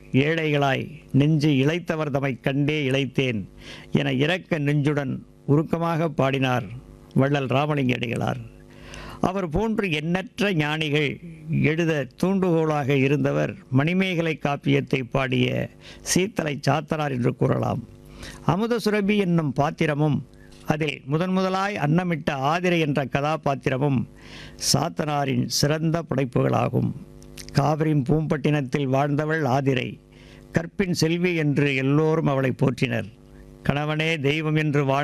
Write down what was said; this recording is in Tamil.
ஏழைகளாய் நெஞ்சு இளைத்தவர் தமைக் கண்டே இளைத்தேன் என இரக்க நெஞ்சுடன் உருக்கமாக பாடினார் வள்ளல் ராமலிங்க அடிகளார் அவர் போன்று எண்ணற்ற ஞானிகள் எழுத தூண்டுகோலாக இருந்தவர் மணிமேகலை காப்பியத்தை பாடிய சீத்தலை சாத்தனார் என்று கூறலாம் அமுத சுரபி என்னும் பாத்திரமும் அதில் முதன் முதலாய் அன்னமிட்ட ஆதிரை என்ற கதாபாத்திரமும் சாத்தனாரின் சிறந்த படைப்புகளாகும் காவிரியின் பூம்பட்டினத்தில் வாழ்ந்தவள் ஆதிரை கற்பின் செல்வி என்று எல்லோரும் அவளை போற்றினர் கணவனே தெய்வம் என்று வாழ்